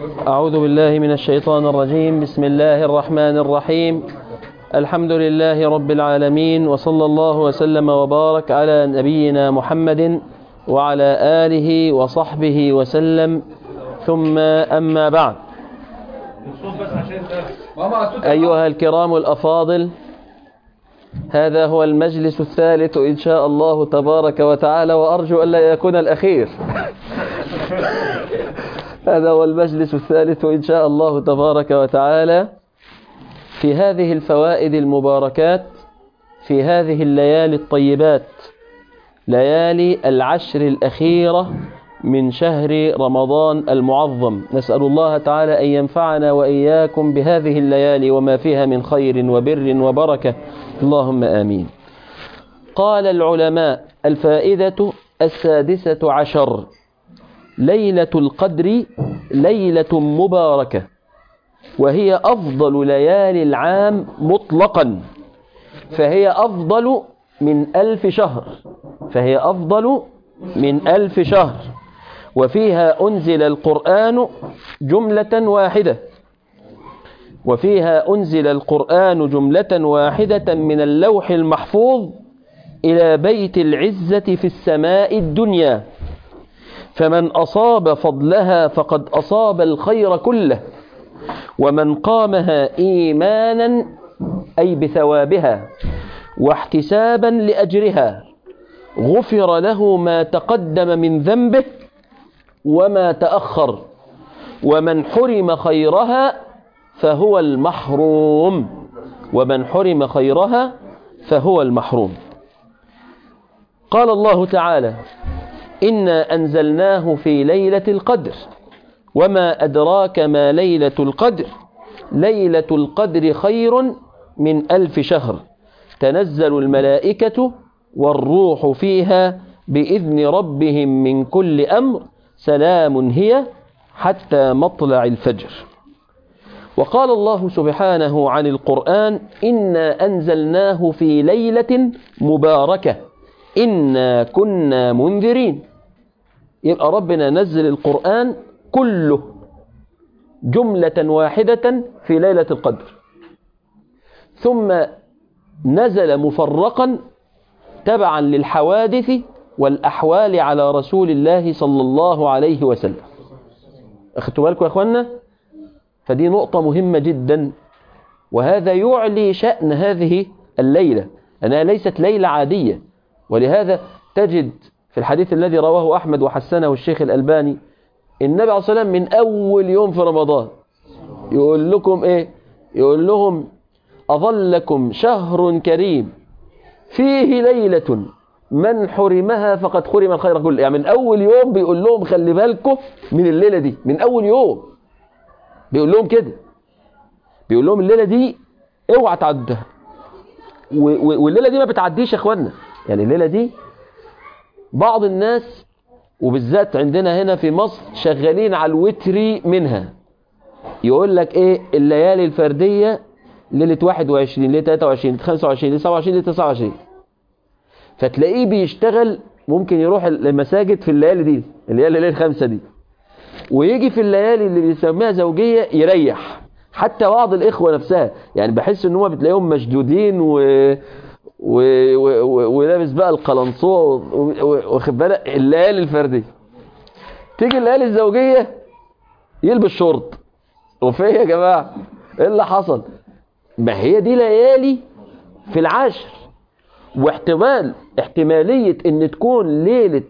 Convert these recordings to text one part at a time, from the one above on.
أعوذ بالله من الشيطان الرجيم بسم الله الرحمن الرحيم الحمد لله رب العالمين وصلى الله وسلم وبارك على نبينا محمد وعلى آله وصحبه وسلم ثم أما بعد أيها الكرام الأفاضل هذا هو المجلس الثالث إن شاء الله تبارك وتعالى وأرجو أن لا يكون الأخير هذا هو المجلس الثالث إن شاء الله تبارك وتعالى في هذه الفوائد المباركات في هذه الليالي الطيبات ليالي العشر الأخيرة من شهر رمضان المعظم نسأل الله تعالى أن ينفعنا وإياكم بهذه الليالي وما فيها من خير وبر وبركة اللهم آمين قال العلماء الفائدة السادسة عشر ليلة القدر ليلة مباركة وهي أفضل ليالي العام مطلقا فهي أفضل من ألف شهر فهي أفضل من ألف شهر وفيها أنزل القرآن جملة واحدة وفيها أنزل القرآن جملة واحدة من اللوح المحفوظ إلى بيت العزة في السماء الدنيا فمن أصاب فضلها فقد أصاب الخير كله ومن قامها إيمانا أي بثوابها واحتسابا لأجرها غفر له ما تقدم من ذنبه وما تأخر ومن حرم خيرها فهو المحروم ومن حرم خيرها فهو المحروم قال الله تعالى إنا أنزلناه في ليلة القدر وما أدراك ما ليلة القدر ليلة القدر خير من ألف شهر تنزل الملائكة والروح فيها بإذن ربهم من كل أمر سلام هي حتى مطلع الفجر وقال الله سبحانه عن القرآن إنا أنزلناه في ليلة مباركة إنا كنا منذرين يبقى ربنا نزل القرآن كله جملة واحدة في ليلة القدر ثم نزل مفرقا تبعا للحوادث والأحوال على رسول الله صلى الله عليه وسلم أخذتوا بالكم يا أخوانا فدي نقطة مهمة جدا وهذا يعلي شأن هذه الليلة أنها ليست ليلة عادية ولهذا تجد في الحديث الذي رواه أحمد وحسنه الشيخ الألباني النبي عليه الصلاة والسلام من أول يوم في رمضان يقول لكم إيه يقول لهم أظلكم شهر كريم فيه ليلة من حرمها فقد حرم الخير كله يعني من أول يوم بيقول لهم خلي بالكم من الليلة دي من أول يوم بيقول لهم كده بيقول لهم الليلة دي اوعى تعدها والليلة دي ما بتعديش يا اخوانا يعني الليلة دي بعض الناس وبالذات عندنا هنا في مصر شغالين على الوتري منها يقول لك ايه الليالي الفردية ليلة 21 ليلة 23 ليلة 25 ليلة 27 ليلة 29 فتلاقيه بيشتغل ممكن يروح المساجد في الليالي دي اللي هي الليالي الخمسة دي ويجي في الليالي اللي بيسميها زوجية يريح حتى بعض الإخوة نفسها يعني بحس ان هم بتلاقيهم مشدودين و... و... و... ولابس بقى القلنصوع واخد بالك الليالي الفردية تيجي الليالي الزوجية يلبس شورت وفيه يا جماعة ايه اللي حصل ما هي دي ليالي في العاشر واحتمال احتمالية ان تكون ليلة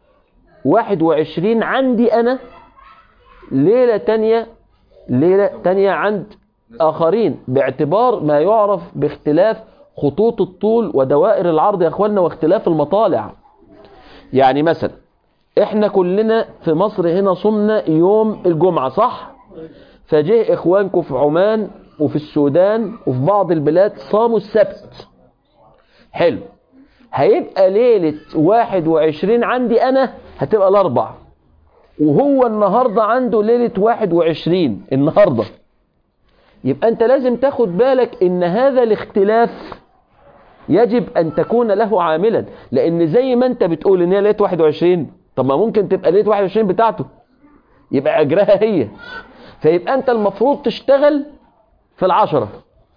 21 عندي انا ليلة تانية ليلة تانية عند اخرين باعتبار ما يعرف باختلاف خطوط الطول ودوائر العرض يا اخوانا واختلاف المطالع يعني مثلا احنا كلنا في مصر هنا صمنا يوم الجمعة صح فجه اخوانكم في عمان وفي السودان وفي بعض البلاد صاموا السبت حلو هيبقى ليلة 21 عندي أنا هتبقى الأربع وهو النهاردة عنده ليلة 21 النهاردة يبقى أنت لازم تاخد بالك إن هذا الاختلاف يجب أن تكون له عاملا لأن زي ما أنت بتقول إن هي ليلة 21 طب ما ممكن تبقى ليلة 21 بتاعته يبقى أجرها هي فيبقى أنت المفروض تشتغل في العشرة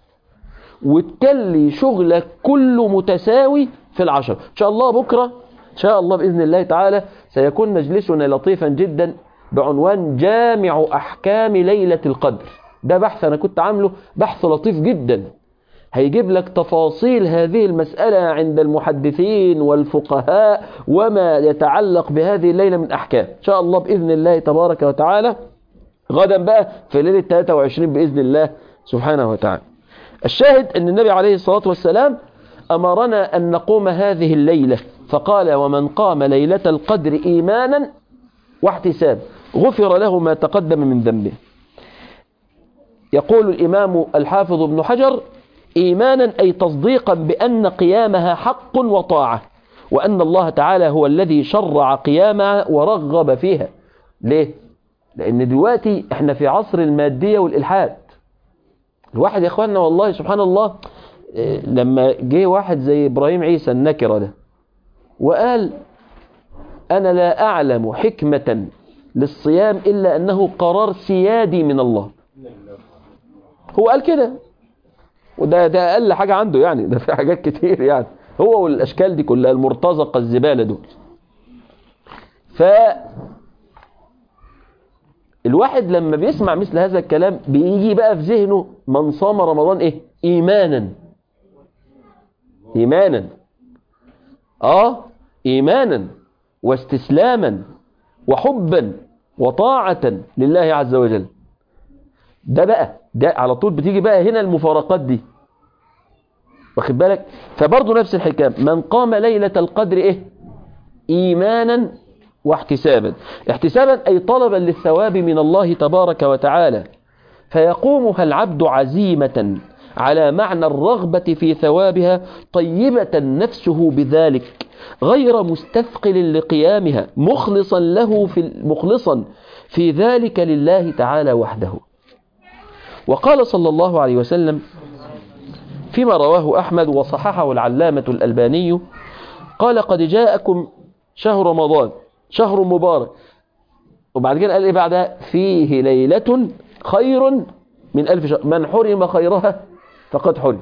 وتكلي شغلك كله متساوي في العشرة إن شاء الله بكرة إن شاء الله بإذن الله تعالى سيكون مجلسنا لطيفا جدا بعنوان جامع أحكام ليلة القدر ده بحث أنا كنت عامله بحث لطيف جدا هيجيب لك تفاصيل هذه المسألة عند المحدثين والفقهاء وما يتعلق بهذه الليلة من أحكام إن شاء الله بإذن الله تبارك وتعالى غدا بقى في ليلة 23 بإذن الله سبحانه وتعالى الشاهد أن النبي عليه الصلاة والسلام أمرنا أن نقوم هذه الليلة فقال ومن قام ليلة القدر إيمانا واحتساب غفر له ما تقدم من ذنبه يقول الإمام الحافظ ابن حجر إيمانا أي تصديقا بأن قيامها حق وطاعة وأن الله تعالى هو الذي شرع قيامها ورغب فيها ليه؟ لأن دلوقتي احنا في عصر المادية والإلحاد الواحد يا اخواننا والله سبحان الله لما جه واحد زي إبراهيم عيسى النكرة ده وقال أنا لا أعلم حكمة للصيام إلا أنه قرار سيادي من الله هو قال كده وده ده أقل حاجة عنده يعني ده في حاجات كتير يعني هو والأشكال دي كلها المرتزقة الزبالة دول ف الواحد لما بيسمع مثل هذا الكلام بيجي بقى في ذهنه من صام رمضان ايه ايمانا ايمانا اه ايمانا واستسلاما وحبا وطاعة لله عز وجل ده بقى ده على طول بتيجي بقى هنا المفارقات دي واخد بالك فبرضه نفس الحكام من قام ليلة القدر ايه ايمانا واحتسابا احتسابا أي طلبا للثواب من الله تبارك وتعالى فيقومها العبد عزيمة على معنى الرغبة في ثوابها طيبة نفسه بذلك غير مستثقل لقيامها مخلصا له في مخلصا في ذلك لله تعالى وحده وقال صلى الله عليه وسلم فيما رواه أحمد وصححه العلامة الألباني قال قد جاءكم شهر رمضان شهر مبارك وبعد كده قال ايه بعدها فيه ليلة خير من ألف شهر من حرم خيرها فقد حرم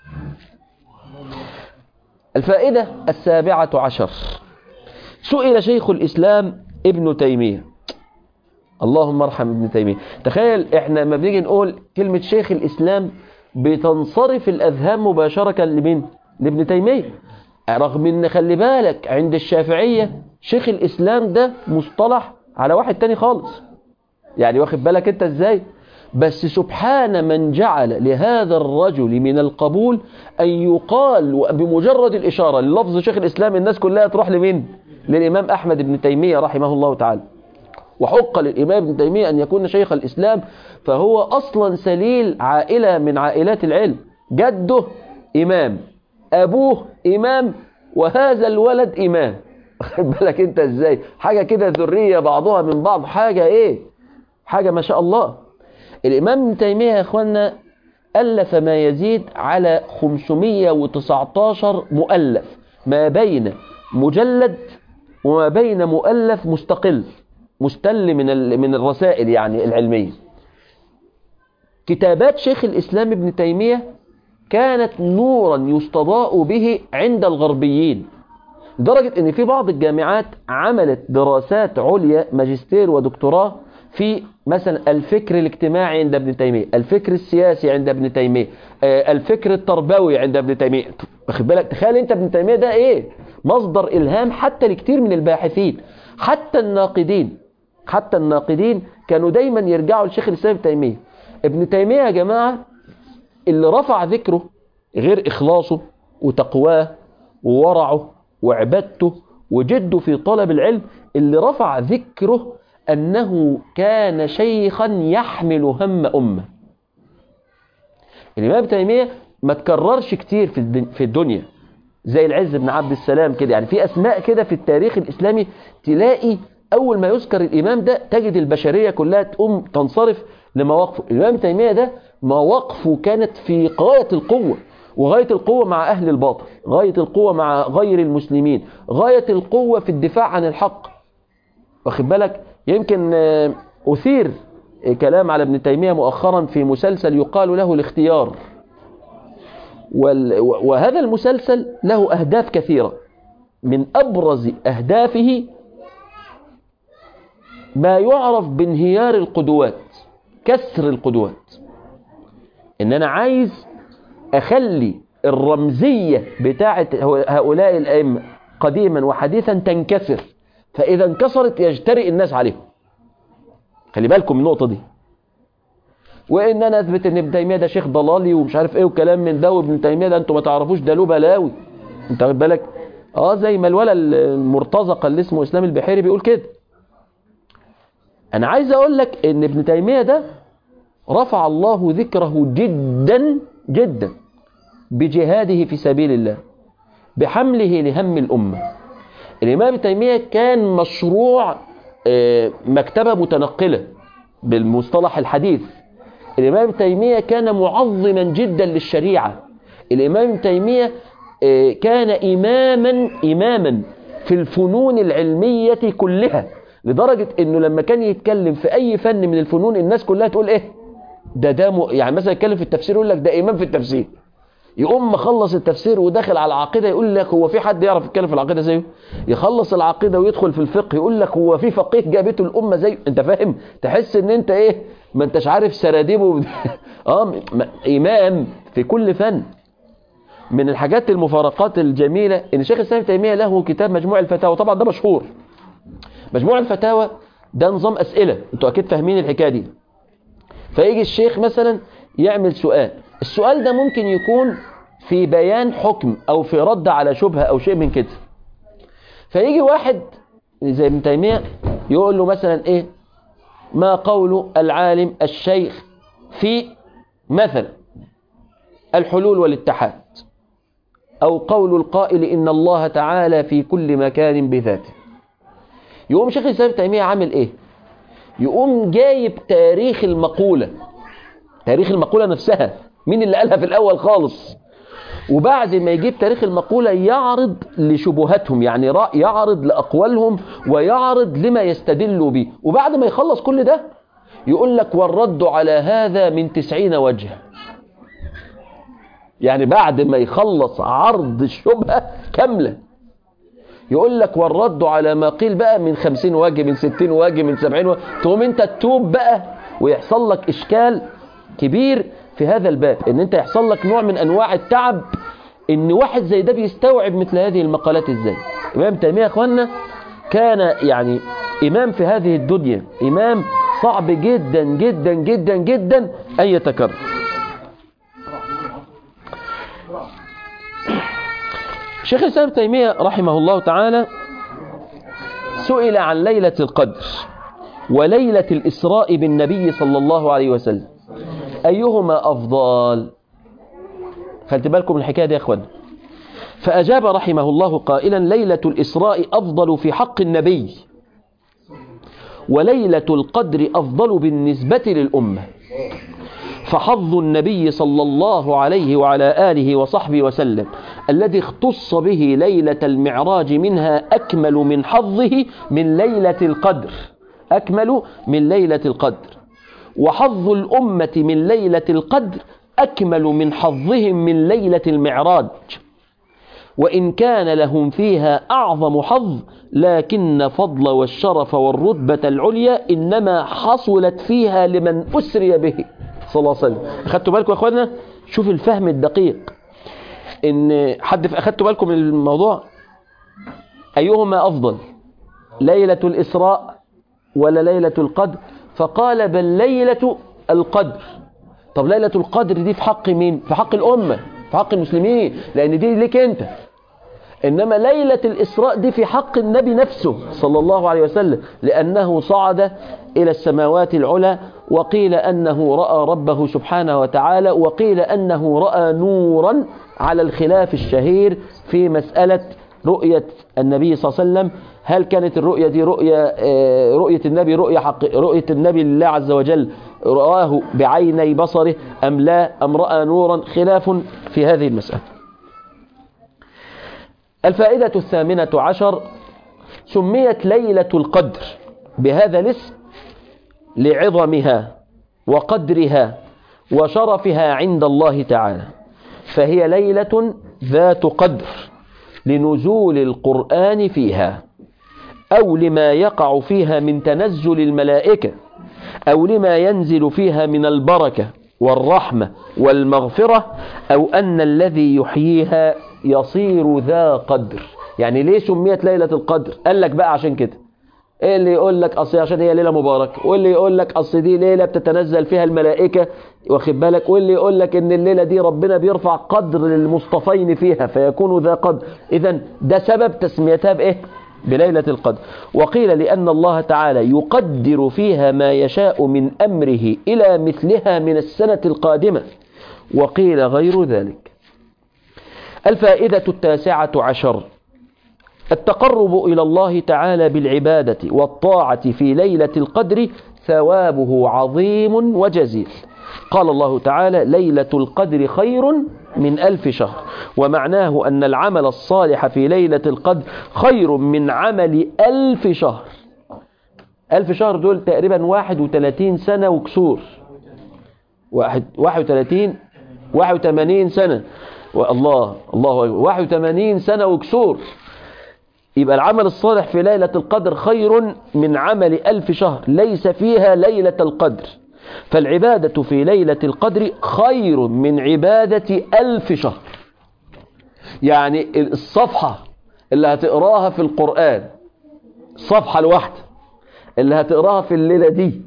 الفائدة السابعة عشر سئل شيخ الإسلام ابن تيمية اللهم ارحم ابن تيمية تخيل احنا لما بنيجي نقول كلمة شيخ الإسلام بتنصرف الأذهان مباشرة لمين لابن تيمية رغم ان خلي بالك عند الشافعية شيخ الإسلام ده مصطلح على واحد تاني خالص يعني واخد بالك انت ازاي بس سبحان من جعل لهذا الرجل من القبول أن يقال بمجرد الإشارة للفظ شيخ الإسلام الناس كلها تروح لمين للإمام أحمد بن تيمية رحمه الله تعالى وحق للإمام ابن تيمية أن يكون شيخ الإسلام فهو أصلا سليل عائلة من عائلات العلم جده إمام أبوه إمام وهذا الولد إمام خد بالك أنت إزاي حاجة كده ذرية بعضها من بعض حاجة إيه حاجة ما شاء الله الإمام ابن تيمية يا أخوانا ألف ما يزيد على 519 مؤلف ما بين مجلد وما بين مؤلف مستقل مستل من من الرسائل يعني العلمية كتابات شيخ الإسلام ابن تيمية كانت نورا يستضاء به عند الغربيين لدرجة ان في بعض الجامعات عملت دراسات عليا ماجستير ودكتوراه في مثلا الفكر الاجتماعي عند ابن تيمية الفكر السياسي عند ابن تيمية الفكر التربوي عند ابن تيمية واخد بالك تخيل انت ابن تيمية ده ايه مصدر الهام حتى لكتير من الباحثين حتى الناقدين حتى الناقدين كانوا دايما يرجعوا لشيخ الاسلام ابن تيمية ابن تيمية يا جماعة اللي رفع ذكره غير إخلاصه وتقواه وورعه وعبادته وجده في طلب العلم اللي رفع ذكره أنه كان شيخا يحمل هم أمة الإمام ابن تيمية ما تكررش كتير في الدنيا زي العز بن عبد السلام كده يعني في أسماء كده في التاريخ الإسلامي تلاقي أول ما يذكر الإمام ده تجد البشرية كلها تقوم تنصرف لمواقفه الإمام ابن تيمية ده مواقفه كانت في غاية القوة وغاية القوة مع أهل الباطل غاية القوة مع غير المسلمين غاية القوة في الدفاع عن الحق واخد بالك يمكن أثير كلام على ابن تيمية مؤخرا في مسلسل يقال له الاختيار وال- وهذا المسلسل له أهداف كثيرة من أبرز أهدافه ما يعرف بانهيار القدوات كسر القدوات إن أنا عايز أخلي الرمزية بتاعة هؤلاء الأئمة قديما وحديثا تنكسر فإذا انكسرت يجترئ الناس عليهم خلي بالكم من النقطة دي وان انا اثبت ان ابن تيميه ده شيخ ضلالي ومش عارف ايه وكلام من ده وابن تيميه ده انتوا ما تعرفوش ده له بلاوي انت واخد بالك اه زي ما الولا المرتزقه اللي اسمه اسلام البحيري بيقول كده انا عايز اقول لك ان ابن تيميه ده رفع الله ذكره جدا جدا بجهاده في سبيل الله بحمله لهم الامه الامام ابن تيميه كان مشروع آه، مكتبه متنقله بالمصطلح الحديث الإمام ابن تيمية كان معظما جدا للشريعة الإمام ابن تيمية آه، كان إماما إماما في الفنون العلمية كلها لدرجة أنه لما كان يتكلم في أي فن من الفنون الناس كلها تقول إيه ده ده م... يعني مثلا يتكلم في التفسير يقول لك ده إمام في التفسير يقوم مخلص التفسير وداخل على العقيدة يقول لك هو في حد يعرف يتكلم في العقيدة زيه يخلص العقيدة ويدخل في الفقه يقول لك هو في فقيه جابته الأمة زيه انت فاهم تحس ان انت ايه ما انتش عارف سراديبه اه م- م- إمام في كل فن من الحاجات المفارقات الجميلة ان شيخ الإسلام ابن تيمية له كتاب مجموع الفتاوى طبعا ده مشهور مجموع الفتاوى ده نظام أسئلة انتوا أكيد فاهمين الحكاية دي فيجي الشيخ مثلا يعمل سؤال السؤال ده ممكن يكون في بيان حكم او في رد على شبهة او شيء من كده فيجي واحد زي ابن تيمية يقول له مثلا ايه ما قول العالم الشيخ في مثلا الحلول والاتحاد او قول القائل ان الله تعالى في كل مكان بذاته يقوم شيخ الاسلام ابن تيمية عامل ايه يقوم جايب تاريخ المقولة تاريخ المقولة نفسها مين اللي قالها في الأول خالص وبعد ما يجيب تاريخ المقولة يعرض لشبهاتهم يعني رأ- يعرض لأقوالهم ويعرض لما يستدلوا به وبعد ما يخلص كل ده يقول لك والرد على هذا من تسعين وجه يعني بعد ما يخلص عرض الشبهة كاملة يقول لك والرد على ما قيل بقى من خمسين وجه من ستين وجه من سبعين وجه تقوم انت تتوب بقى ويحصل لك اشكال كبير في هذا الباب ان انت يحصل لك نوع من انواع التعب ان واحد زي ده بيستوعب مثل هذه المقالات ازاي امام تيمية يا اخوانا كان يعني امام في هذه الدنيا امام صعب جدا جدا جدا جدا ان يتكرر شيخ الإسلام ابن تيمية رحمه الله تعالى سئل عن ليلة القدر وليلة الإسراء بالنبي صلى الله عليه وسلم أيهما أفضل خلت بالكم من الحكاية دي يا أخوان فأجاب رحمه الله قائلا ليلة الإسراء أفضل في حق النبي وليلة القدر أفضل بالنسبة للأمة فحظ النبي صلى الله عليه وعلى آله وصحبه وسلم الذي اختص به ليلة المعراج منها أكمل من حظه من ليلة القدر أكمل من ليلة القدر وحظ الأمة من ليلة القدر أكمل من حظهم من ليلة المعراج وإن كان لهم فيها أعظم حظ لكن فضل والشرف والرتبة العليا إنما حصلت فيها لمن أسري به صلى الله عليه وسلم أخذتوا بالكم يا أخوانا شوف الفهم الدقيق إن حد أخذتوا بالكم من الموضوع أيهما أفضل ليلة الإسراء ولا ليلة القدر فقال بل ليلة القدر طب ليلة القدر دي في حق مين في حق الأمة في حق المسلمين لأن دي ليك أنت إنما ليلة الإسراء دي في حق النبي نفسه صلى الله عليه وسلم لأنه صعد إلى السماوات العلى وقيل أنه رأى ربه سبحانه وتعالى وقيل أنه رأى نورا على الخلاف الشهير في مسألة رؤية النبي صلى الله عليه وسلم هل كانت الرؤية دي رؤية رؤية النبي رؤية حق رؤية النبي لله عز وجل رآه بعيني بصره أم لا أم رأى نورا خلاف في هذه المسألة الفائدة الثامنة عشر سميت ليلة القدر بهذا الاسم لعظمها وقدرها وشرفها عند الله تعالى فهي ليلة ذات قدر لنزول القرآن فيها أو لما يقع فيها من تنزل الملائكة أو لما ينزل فيها من البركة والرحمة والمغفرة أو أن الذي يحييها يصير ذا قدر يعني ليه سميت ليلة القدر قال لك بقى عشان كده ايه اللي يقول لك اصل عشان هي ليله مباركه واللي يقول لك اصل دي ليله بتتنزل فيها الملائكه واخد بالك واللي يقول لك ان الليله دي ربنا بيرفع قدر للمصطفين فيها فيكون ذا قدر اذا ده سبب تسميتها بايه بليله القدر وقيل لان الله تعالى يقدر فيها ما يشاء من امره الى مثلها من السنه القادمه وقيل غير ذلك الفائده التاسعه عشر التقرب إلى الله تعالى بالعبادة والطاعة في ليلة القدر ثوابه عظيم وجزيل قال الله تعالى ليلة القدر خير من ألف شهر ومعناه أن العمل الصالح في ليلة القدر خير من عمل ألف شهر ألف شهر دول تقريبا 31 سنة وكسور واحد 31 81 سنة والله الله أكبر 81 سنة وكسور يبقى العمل الصالح في ليلة القدر خير من عمل ألف شهر ليس فيها ليلة القدر فالعبادة في ليلة القدر خير من عبادة ألف شهر يعني الصفحة اللي هتقراها في القرآن الصفحة الواحدة اللي هتقراها في الليلة دي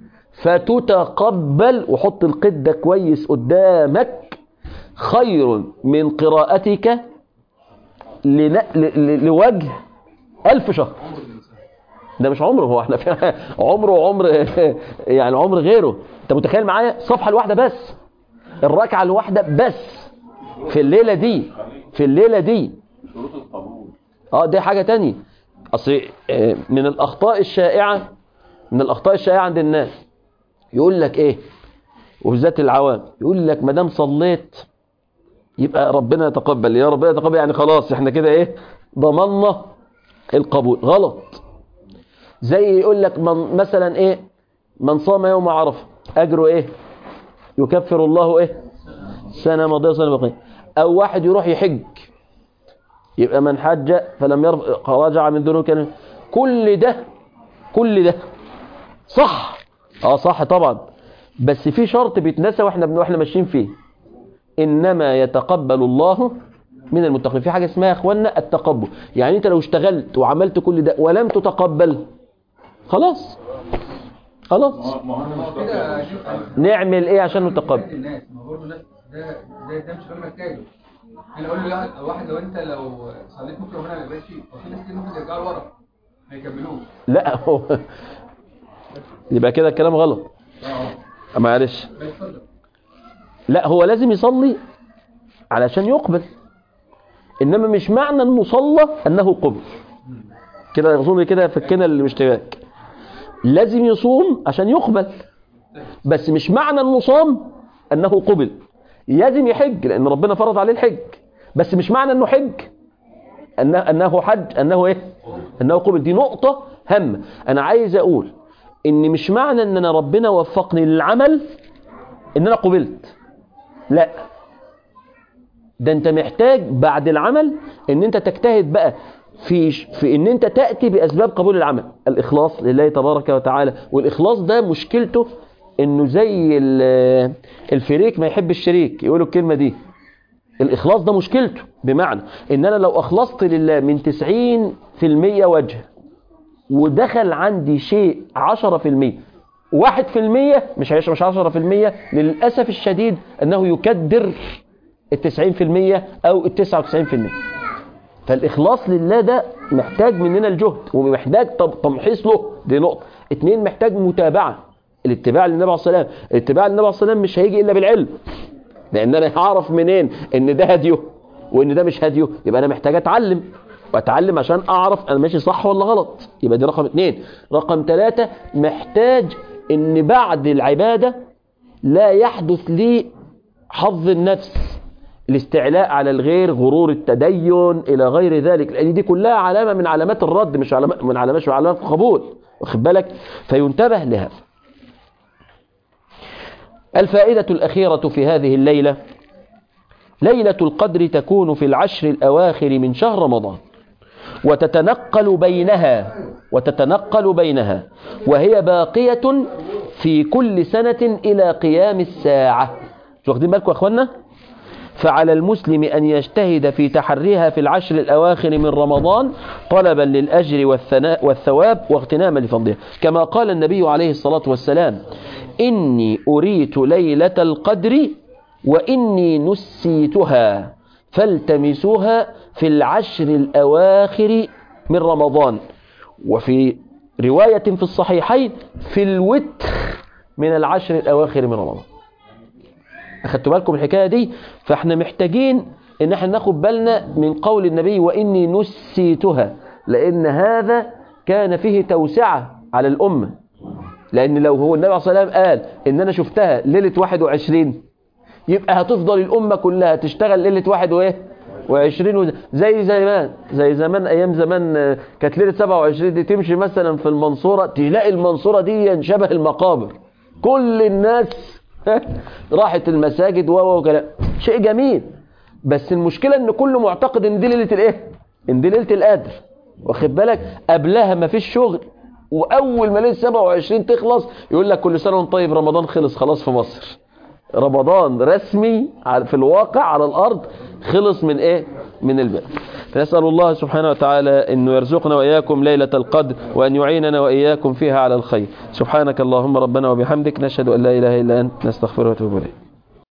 فتتقبل وحط القدة كويس قدامك خير من قراءتك لن... ل... لوجه ألف شهر ده مش عمره هو احنا في عمره وعمر يعني عمر غيره انت متخيل معايا الصفحة الواحدة بس الركعة الواحدة بس في الليلة دي في الليلة دي شروط القبول اه دي حاجة تانية اصل آه، من الاخطاء الشائعة من الاخطاء الشائعة عند الناس يقول لك ايه وبالذات العوام يقول لك ما دام صليت يبقى ربنا يتقبل يا ربنا يتقبل يعني خلاص احنا كده ايه ضمننا القبول غلط زي يقول لك من مثلا ايه من صام يوم عرفه اجره ايه يكفر الله ايه سنه ماضيه سنه باقيه او واحد يروح يحج يبقى من حج فلم يرفع رجع من ذنوب كان كل ده كل ده صح اه صح طبعا بس في شرط بيتنسى واحنا واحنا ماشيين فيه انما يتقبل الله من المتقين في حاجه اسمها يا اخوانا التقبل يعني انت لو اشتغلت وعملت كل ده ولم تتقبل خلاص خلاص ما هو انا مش كده بقبل. نعمل ايه عشان نتقبل الناس ما برضه الناس ده ده ده مش كلام محتاجه انا اقول له واحد واحد لو انت لو صليت ممكن ربنا ما يقبلش وفي ناس كتير ممكن يرجعوا لورا ما يكملوش لا هو يبقى كده الكلام غلط اه معلش بس اتفضل لا هو لازم يصلي علشان يقبل انما مش معنى انه صلى انه قبل كده اظن كده فكنا الاشتباك لازم يصوم عشان يقبل بس مش معنى انه صام انه قبل لازم يحج لان ربنا فرض عليه الحج بس مش معنى انه حج انه انه حج انه ايه انه قبل دي نقطه هامه انا عايز اقول ان مش معنى ان انا ربنا وفقني للعمل ان انا قبلت لا ده انت محتاج بعد العمل ان انت تجتهد بقى في في ان انت تاتي باسباب قبول العمل الاخلاص لله تبارك وتعالى والاخلاص ده مشكلته انه زي ال- الفريق ما يحب الشريك يقولوا الكلمه دي الاخلاص ده مشكلته بمعنى ان انا لو اخلصت لله من 90% وجه ودخل عندي شيء 10% واحد في المية مش هيش مش عشرة في المية للأسف الشديد أنه يكدر التسعين في المية أو التسعة وتسعين في المية فالإخلاص لله ده محتاج مننا الجهد ومحتاج طب- تمحيص له دي نقطة اتنين محتاج متابعة الاتباع للنبي عليه الصلاة والسلام الاتباع للنبي عليه الصلاة والسلام مش هيجي إلا بالعلم لأن أنا هعرف منين إن ده هديه وإن ده مش هديه يبقى أنا محتاج أتعلم وأتعلم عشان أعرف أنا ماشي صح ولا غلط يبقى دي رقم اتنين رقم ثلاثة محتاج إن بعد العبادة لا يحدث لي حظ النفس الاستعلاء على الغير غرور التدين إلى غير ذلك لأن دي كلها علامة من علامات الرد مش علامات من علامات مش علامات القبول واخد بالك فينتبه لهذا الفائدة الأخيرة في هذه الليلة ليلة القدر تكون في العشر الأواخر من شهر رمضان وتتنقل بينها وتتنقل بينها وهي باقية في كل سنة إلى قيام الساعة مش واخدين بالكم يا أخوانا فعلى المسلم أن يجتهد في تحريها في العشر الأواخر من رمضان طلبا للأجر والثناء والثواب واغتناما لفضلها كما قال النبي عليه الصلاة والسلام إني أريت ليلة القدر وإني نسيتها فالتمسوها في العشر الأواخر من رمضان وفي رواية في الصحيحين في الوتر من العشر الأواخر من رمضان أخدتوا بالكم الحكاية دي فاحنا محتاجين ان احنا ناخد بالنا من قول النبي وإني نسيتها لأن هذا كان فيه توسعة على الأمة لأن لو هو النبي عليه الصلاة والسلام قال إن أنا شفتها ليلة 21 يبقى هتفضل الأمة كلها تشتغل ليلة واحد وإيه وعشرين وز... زي زمان زي زمان أيام زمان آه، كانت ليلة 27 دي تمشي مثلا في المنصورة تلاقي المنصورة دي شبه المقابر كل الناس راحت المساجد و وكلام شيء جميل بس المشكلة ان كله معتقد ان دي ليلة الايه ان دي ليلة القدر واخد بالك قبلها ما فيش شغل واول ما ليلة 27 تخلص يقول لك كل سنة وانت طيب رمضان خلص خلاص في مصر رمضان رسمي على- في الواقع على الارض خلص من ايه من الباب فنسأل الله سبحانه وتعالى أنه يرزقنا وإياكم ليلة القدر وأن يعيننا وإياكم فيها على الخير سبحانك اللهم ربنا وبحمدك نشهد أن لا إله إلا أنت نستغفر ونتوب إليك